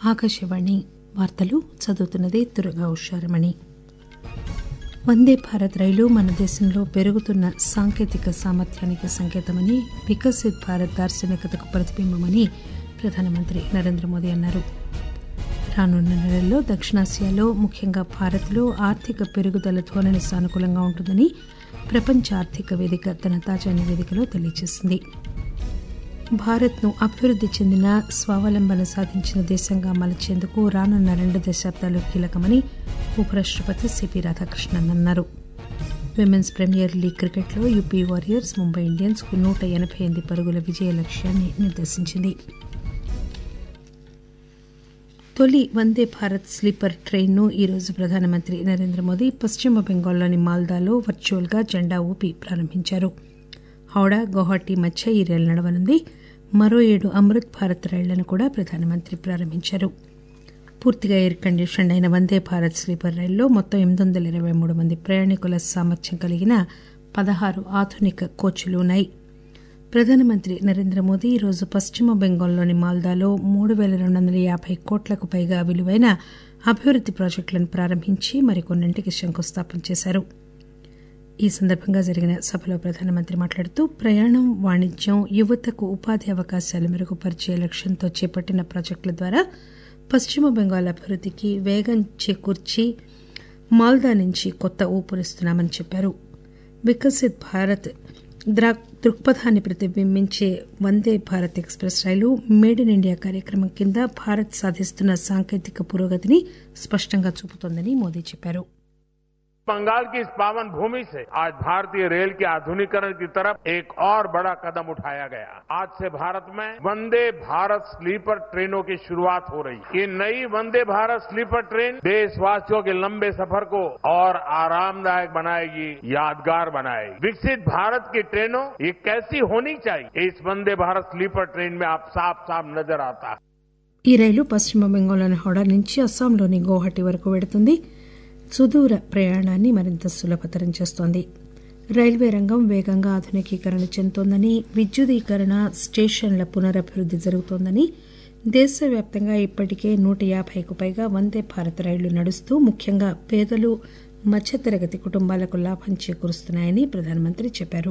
ఆకాశవాణి వార్తలు చదువుతున్నది దుర్గా ఉషారమణి వందే భారత్ రైలు మన దేశంలో పెరుగుతున్న సాంకేతిక సామర్థ్యానికి సంకేతమని వికసిత్ భారత్ దార్శనికతకు ప్రతిబింబమని ప్రధానమంత్రి నరేంద్ర మోదీ అన్నారు రానున్న నెలల్లో దక్షిణాసియాలో ముఖ్యంగా భారత్లో ఆర్థిక పెరుగుదల ధోరణి సానుకూలంగా ఉంటుందని ప్రపంచ ఆర్థిక వేదిక తన తాజా నివేదికలో తెలియజేసింది భారత్ను అభివృద్ది చెందిన స్వావలంబన సాధించిన దేశంగా మలచేందుకు రానున్న రెండు దశాబ్దాలు కీలకమని ఉపరాష్టపతి సిపి రాధాకృష్ణన్ అన్నారు విమెన్స్ ప్రీమియర్ లీగ్ క్రికెట్లో యూపీ వారియర్స్ ముంబై ఇండియన్స్ కు నూట ఎనబై ఎనిమిది పరుగుల విజయ లక్ష్యాన్ని నిర్దేశించింది తొలి వందే భారత్ స్లీపర్ ట్రైన్ను ఈరోజు ప్రధానమంత్రి నరేంద్ర మోదీ పశ్చిమ బెంగాల్లోని మాల్దాలో వర్చువల్ గా జెండా ఊపి ప్రారంభించారు హౌడా గౌహాటీ మధ్య ఈ రైలు నడవనుంది మరో ఏడు అమృత్ భారత్ రైళ్లను కూడా ప్రధానమంత్రి ప్రారంభించారు పూర్తిగా ఎయిర్ కండిషన్ అయిన వందే భారత్ స్లీపర్ రైల్లో మొత్తం ఎనిమిది వందల ఇరవై మూడు మంది ప్రయాణికుల సామర్థ్యం కలిగిన పదహారు ఆధునిక కోచ్లు ఉన్నాయి ప్రధానమంత్రి నరేంద్ర మోదీ ఈరోజు పశ్చిమ బెంగాల్లోని మాల్దాలో మూడు పేల రెండు వందల యాబై కోట్లకు పైగా విలువైన అభివృద్ది ప్రాజెక్టులను ప్రారంభించి మరికొన్నింటికి శంకుస్థాపన చేశారు ఈ సందర్భంగా జరిగిన సభలో ప్రధానమంత్రి మాట్లాడుతూ ప్రయాణం వాణిజ్యం యువతకు ఉపాధి అవకాశాలు మెరుగుపరిచే లక్ష్యంతో చేపట్టిన ప్రాజెక్టుల ద్వారా పశ్చిమ బెంగాల్ అభివృద్దికి వేగం చేకూర్చి మాల్దా నుంచి కొత్త ఊపునిస్తున్నామని చెప్పారు వికసిత్ భారత్ దృక్పథాన్ని ప్రతిబింబించే వందే భారత్ ఎక్స్ప్రెస్ రైలు మేడ్ ఇన్ ఇండియా కార్యక్రమం కింద భారత్ సాధిస్తున్న సాంకేతిక పురోగతిని స్పష్టంగా చూపుతోందని మోదీ చెప్పారు बंगाल की इस पावन भूमि से आज भारतीय रेल के आधुनिकीकरण की तरफ एक और बड़ा कदम उठाया गया आज से भारत में वंदे भारत स्लीपर ट्रेनों की शुरुआत हो रही है ये नई वंदे भारत स्लीपर ट्रेन देशवासियों के लंबे सफर को और आरामदायक बनाएगी यादगार बनाएगी विकसित भारत की ट्रेनों ये कैसी होनी चाहिए इस वंदे भारत स्लीपर ट्रेन में आप साफ साफ नजर आता है ఈ రైలు పశ్చిమ బెంగాల్లోని హౌడా నుంచి అస్సాంలోని గౌహటి వరకు వెడుతుంది సుదూర ప్రయాణాన్ని మరింత సులభతరం చేస్తోంది రైల్వే రంగం వేగంగా ఆధునికీకరణ చెందుతోందని విద్యుదీకరణ స్టేషన్ల పునరభివృద్ది జరుగుతోందని దేశవ్యాప్తంగా ఇప్పటికే నూట యాబైకు పైగా వందే భారత్ రైళ్లు నడుస్తూ ముఖ్యంగా పేదలు మధ్యతరగతి కుటుంబాలకు లాభం చేకూరుస్తున్నాయని ప్రధానమంత్రి చెప్పారు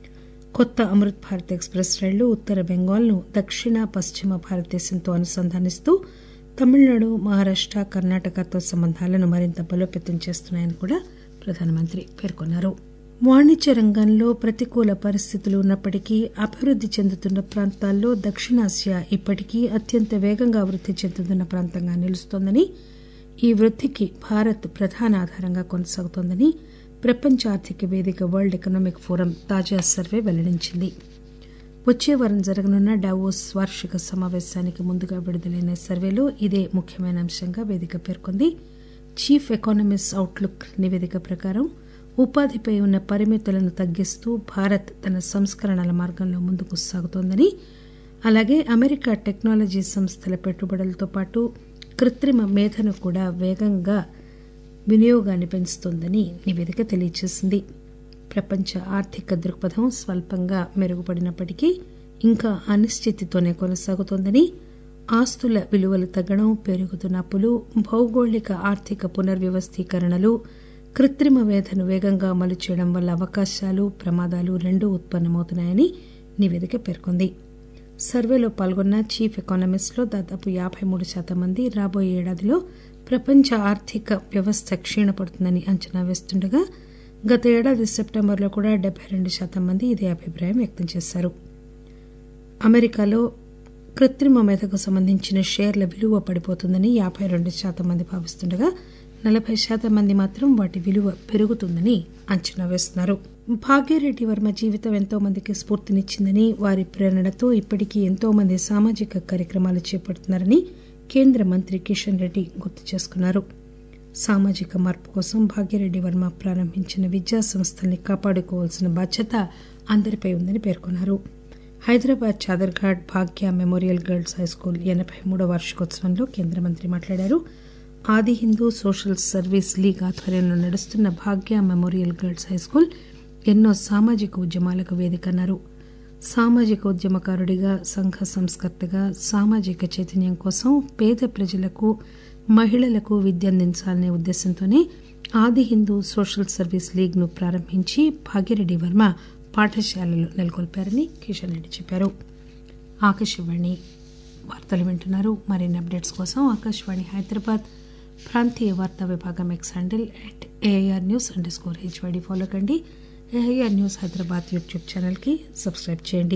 కొత్త అమృత్ భారత్ ఎక్స్ప్రెస్ రైళ్లు ఉత్తర బెంగాల్ను దక్షిణ పశ్చిమ భారతదేశంతో అనుసంధానిస్తూ తమిళనాడు మహారాష్ట కర్ణాటకతో సంబంధాలను మరింత బలోపేతం చేస్తున్నాయని కూడా ప్రధానమంత్రి పేర్కొన్నారు వాణిజ్య రంగంలో ప్రతికూల పరిస్థితులు ఉన్నప్పటికీ అభివృద్ది చెందుతున్న ప్రాంతాల్లో దక్షిణాసియా ఇప్పటికీ అత్యంత వేగంగా వృద్ది చెందుతున్న ప్రాంతంగా నిలుస్తోందని ఈ వృద్దికి భారత్ ప్రధాన ఆధారంగా కొనసాగుతోందని ప్రపంచ ఆర్థిక వేదిక వరల్డ్ ఎకనామిక్ ఫోరం తాజా సర్వే వెల్లడించింది వచ్చే వారం జరగనున్న డావోస్ వార్షిక సమావేశానికి ముందుగా విడుదలైన సర్వేలో ఇదే ముఖ్యమైన అంశంగా వేదిక పేర్కొంది చీఫ్ ఎకానమిస్ట్ అవుట్లుక్ నివేదిక ప్రకారం ఉపాధిపై ఉన్న పరిమితులను తగ్గిస్తూ భారత్ తన సంస్కరణల మార్గంలో ముందుకు సాగుతోందని అలాగే అమెరికా టెక్నాలజీ సంస్థల పెట్టుబడులతో పాటు కృత్రిమ మేధను కూడా వేగంగా వినియోగాన్ని పెంచుతోందని నివేదిక తెలియజేసింది ప్రపంచ ఆర్థిక దృక్పథం స్వల్పంగా మెరుగుపడినప్పటికీ ఇంకా అనిశ్చితితోనే కొనసాగుతోందని ఆస్తుల విలువలు తగ్గడం పెరుగుతున్న అప్పులు భౌగోళిక ఆర్థిక పునర్వ్యవస్థీకరణలు కృత్రిమ వేధను వేగంగా అమలు చేయడం వల్ల అవకాశాలు ప్రమాదాలు రెండూ ఉత్పన్నమవుతున్నాయని నివేదిక పేర్కొంది సర్వేలో పాల్గొన్న చీఫ్ ఎకానమిస్టులో దాదాపు యాబై మూడు శాతం మంది రాబోయే ఏడాదిలో ప్రపంచ ఆర్థిక వ్యవస్థ క్షీణపడుతుందని అంచనా వేస్తుండగా గత ఏడాది సెప్టెంబర్లో కూడా డెబ్బై రెండు శాతం మంది ఇదే అభిప్రాయం వ్యక్తం చేశారు అమెరికాలో కృత్రిమ మేధకు సంబంధించిన షేర్ల విలువ పడిపోతుందని యాబై రెండు శాతం మంది భావిస్తుండగా నలభై శాతం మంది మాత్రం వాటి విలువ పెరుగుతుందని అంచనా వేస్తున్నారు భాగ్యరెడ్డి వర్మ జీవితం ఎంతో మందికి స్ఫూర్తినిచ్చిందని వారి ప్రేరణతో ఇప్పటికీ ఎంతో మంది సామాజిక కార్యక్రమాలు చేపడుతున్నారని కేంద్ర మంత్రి కిషన్ రెడ్డి గుర్తు చేసుకున్నారు సామాజిక మార్పు కోసం భాగ్యరెడ్డి వర్మ ప్రారంభించిన విద్యా సంస్థల్ని కాపాడుకోవాల్సిన బాధ్యత అందరిపై ఉందని పేర్కొన్నారు Hyderabad Chadarghat Bhagya Memorial Girls high school ఎనబై మూడో వార్షికోత్సవంలో కేంద్ర మంత్రి మాట్లాడారు ఆది హిందూ సోషల్ సర్వీస్ లీగ్ ఆధ్వర్యంలో నడుస్తున్న భాగ్య మెమోరియల్ గర్ల్స్ హైస్కూల్ ఎన్నో సామాజిక ఉద్యమాలకు వేదిక అన్నారు సామాజిక ఉద్యమకారుడిగా సంఘ సంస్కర్తగా సామాజిక చైతన్యం కోసం పేద ప్రజలకు మహిళలకు విద్య అందించాలనే ఉద్దేశంతోనే ఆది హిందూ సోషల్ సర్వీస్ లీగ్ ను ప్రారంభించి భాగ్యరెడ్డి వర్మ పాఠశాలలు నెలకొల్పారని కిషన్ రెడ్డి చెప్పారు ఆకాశవాణి వార్తలు వింటున్నారు మరిన్ని అప్డేట్స్ కోసం ఆకాశవాణి హైదరాబాద్ ప్రాంతీయ వార్తా విభాగం X handle at AIR news underscore HYD follow కండి ఏఐఆర్ న్యూస్ హైదరాబాద్ యూట్యూబ్ ఛానల్కి సబ్స్క్రైబ్ చేయండి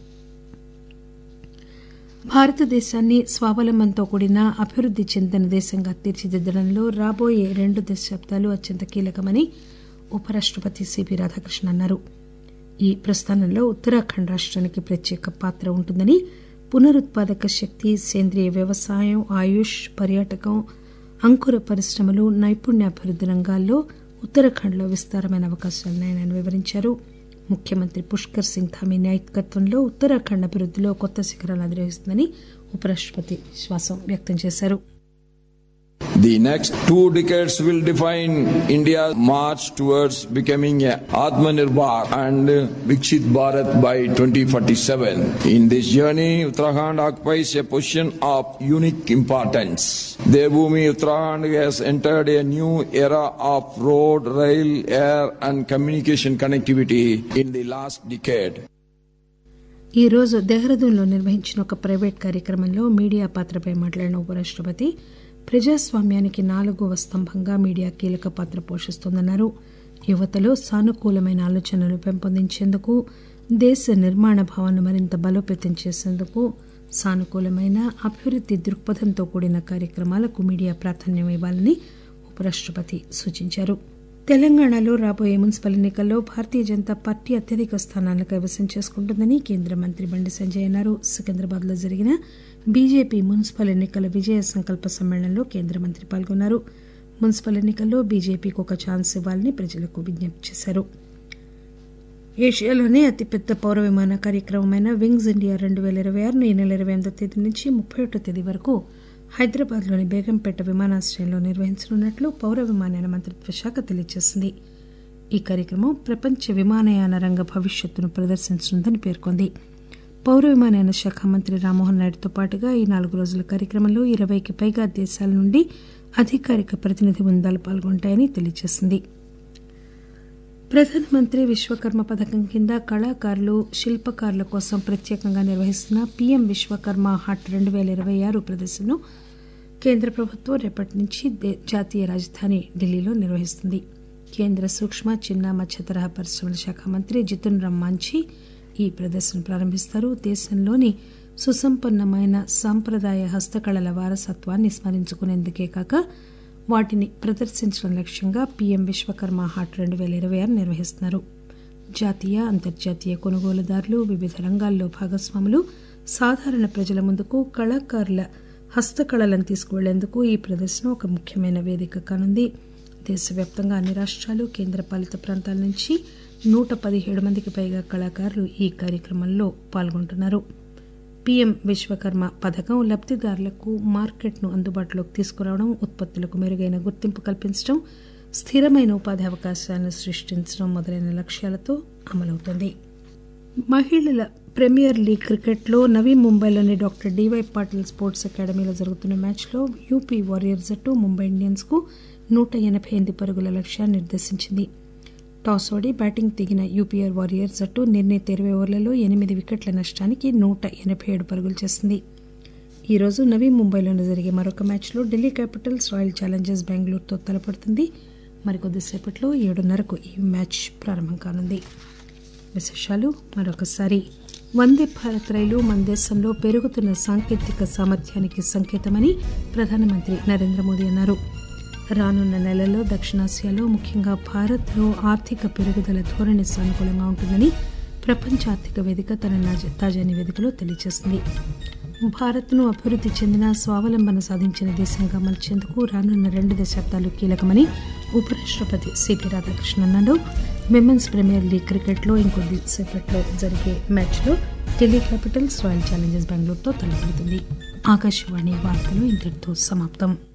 భారతదేశాన్ని స్వావలంబనతో కూడిన అభివృద్ది చెందిన దేశంగా తీర్చిదిద్దడంలో రాబోయే రెండు దశాబ్దాలు అత్యంత కీలకమని ఉపరాష్టపతి సిపి రాధాకృష్ణ అన్నారు ఈ ప్రస్థానంలో ఉత్తరాఖండ్ రాష్ట్రానికి ప్రత్యేక పాత్ర ఉంటుందని పునరుత్పాదక శక్తి సేంద్రియ వ్యవసాయం ఆయుష్ పర్యాటకం అంకుర పరిశ్రమలు నైపుణ్యాభివృద్ది రంగాల్లో ఉత్తరాఖండ్లో విస్తారమైన అవకాశాలున్నాయని ఆయన వివరించారు ముఖ్యమంత్రి పుష్కర్ సింగ్ ధామీ నాయకత్వంలో ఉత్తరాఖండ్ అభివృద్దిలో కొత్త శిఖరాలు అధిరోహిస్తుందని ఉపరాష్టపతి విశ్వాసం వ్యక్తం చేశారు The next two decades will define India's march towards becoming a Atmanirbhar and Vikshit Bharat by 2047. In this journey, Uttarakhand occupies a position of unique importance. Devbhumi Uttarakhand has entered a new era of road, rail, air and communication connectivity in the last decade. ఈ రోజు దెహ్రాదూన్లో నిర్వహించిన ఒక private కార్యక్రమంలో media పాత్రపై మాట్లాడిన ఉపరాష్టపతి ప్రజాస్వామ్యానికి నాలుగవ స్తంభంగా మీడియా కీలక పాత్ర పోషిస్తోందన్నారు యువతలో సానుకూలమైన ఆలోచనలు పెంపొందించేందుకు దేశ నిర్మాణ భావాన్ని మరింత బలోపేతం చేసేందుకు సానుకూలమైన అభివృద్ది దృక్పథంతో కూడిన కార్యక్రమాలకు మీడియా ప్రాధాన్యం ఇవ్వాలని ఉపరాష్టపతి సూచించారు తెలంగాణలో రాబోయే మున్సిపల్ ఎన్నికల్లో భారతీయ జనతా పార్టీ అత్యధిక స్థానాలను కైవసం చేసుకుంటుందని కేంద్ర మంత్రి బండి సంజయ్ అన్నారు సికింద్రాబాద్ లో జరిగిన బీజేపీ మున్సిపల్ ఎన్నికల విజయ సంకల్ప సమ్మేళనంలో కేంద్ర మంత్రి పాల్గొన్నారు మున్సిపల్ ఎన్నికల్లో బీజేపీకి ఒక ఛాన్స్ ఇవ్వాలని ప్రజలకు విజ్ఞప్తి చేశారు ఏషియాలోనే అతిపెద్ద పౌర విమాన కార్యక్రమమైన వింగ్స్ ఇండియా రెండు పేల ఇరవై ఆరును ఈ నెల ఇరవై ఎనిమిదో తేదీ నుంచి ముప్పై ఒకటో తేదీ వరకు హైదరాబాద్లోని బేగంపేట విమానాశ్రయంలో నిర్వహించనున్నట్లు పౌర విమానయాన మంత్రిత్వ శాఖ తెలియజేసింది ఈ కార్యక్రమం ప్రపంచ విమానయాన రంగ భవిష్యత్తును ప్రదర్శించనుందని పేర్కొంది పౌర విమానయాన శాఖ మంత్రి రామ్మోహన్ నాయుడుతో పాటుగా ఈ నాలుగు రోజుల కార్యక్రమంలో ఇరవైకి పైగా దేశాల నుండి అధికారిక ప్రతినిధి బృందాలు పాల్గొంటాయని తెలియజేసింది ప్రధానమంత్రి విశ్వకర్మ పథకం కింద కళాకారులు శిల్పకారుల కోసం ప్రత్యేకంగా నిర్వహిస్తున్న పీఎం విశ్వకర్మ హాట్ రెండు పేల ఇరవై ఆరు ప్రదర్శనను కేంద్ర ప్రభుత్వం రేపటి నుంచి జాతీయ రాజధాని ఢిల్లీలో నిర్వహిస్తుంది కేంద్ర సూక్ష్మ చిన్న మధ్య తరహా పరిశ్రమల శాఖ మంత్రి జితున్ రామ్ మాంఝీ ఈ ప్రదర్శన ప్రారంభిస్తారు దేశంలోని సుసంపన్నమైన సాంప్రదాయ హస్తకళల వారసత్వాన్ని స్మరించుకునేందుకే కాక వాటిని ప్రదర్శించడం లక్ష్యంగా పీఎం విశ్వకర్మ హాట్ రెండు పేల ఇరవై ఆరు నిర్వహిస్తున్నారు జాతీయ అంతర్జాతీయ కొనుగోలుదారులు వివిధ రంగాల్లో భాగస్వాములు సాధారణ ప్రజల ముందుకు కళాకారుల హస్తకళలను తీసుకువెళ్లేందుకు ఈ ప్రదర్శన ఒక ముఖ్యమైన వేదిక కానుంది దేశవ్యాప్తంగా అన్ని రాష్ట్రాలు కేంద్రపాలిత ప్రాంతాల నుంచి నూట పదిహేడు మందికి పైగా కళాకారులు ఈ కార్యక్రమంలో పాల్గొంటున్నారు పీఎం విశ్వకర్మ పథకం లబ్దిదారులకు మార్కెట్ను అందుబాటులోకి తీసుకురావడం ఉత్పత్తులకు మెరుగైన గుర్తింపు కల్పించడం స్థిరమైన ఉపాధి అవకాశాలను సృష్టించడం మొదలైన లక్ష్యాలతో అమలవుతోంది మహిళల ప్రీమియర్ లీగ్ క్రికెట్లో నవీ ముంబైలోని డాక్టర్ డివై పాటిల్ స్పోర్ట్స్ అకాడమీలో జరుగుతున్న మ్యాచ్లో యూపీ వారియర్ జట్టు ముంబై ఇండియన్స్ కు నూట ఎనబై ఎనిమిది పరుగుల లక్ష్యాన్ని నిర్దేశించింది టాస్ ఓడి బ్యాటింగ్ దిగిన యూపీఆర్ వారియర్ జట్టు నిర్ణీత ఇరవై ఓవర్లలో ఎనిమిది వికెట్ల నష్టానికి నూట ఎనబై ఏడు పరుగులు చేసింది ఈ రోజు నవీ ముంబైలోనే జరిగే మరొక మ్యాచ్లో ఢిల్లీ క్యాపిటల్స్ రాయల్ ఛాలెంజర్స్ బెంగళూరుతో తలపడుతుంది మరికొద్దిసేపట్లో ఏడున్నరకు ఈ మ్యాచ్ ప్రారంభం కానుంది విశేషాలు మరొకసారి వందే భారత్ రైలు మన దేశంలో పెరుగుతున్న సాంకేతిక సామర్థ్యానికి సంకేతమని ప్రధానమంత్రి నరేంద్ర మోదీ అన్నారు రానున్న నెలల్లో దక్షిణాసియాలో ముఖ్యంగా భారత్లో ఆర్థిక పెరుగుదల ధోరణి సానుకూలంగా ఉంటుందని ప్రపంచ ఆర్థిక వేదిక తన తాజా నివేదికలో తెలియజేసింది భారత్ను అభివృద్ది చెందిన స్వావలంబన సాధించిన దేశంగా మలిచేందుకు రానున్న రెండు దశాబ్దాలు కీలకమని ఉపరాష్టపతి సిపి రాధాకృష్ణ అన్నారు విమెన్స్ ప్రీమియర్ లీగ్ క్రికెట్లో ఇంకొద్ది సేపట్లో జరిగే మ్యాచ్లో ఢిల్లీ క్యాపిటల్స్ రాయల్ ఛాలెంజర్స్ బెంగళూరుతో తలపడుతుంది ఆకాశవాణి వార్తలు ఇంతటితో సమాప్తం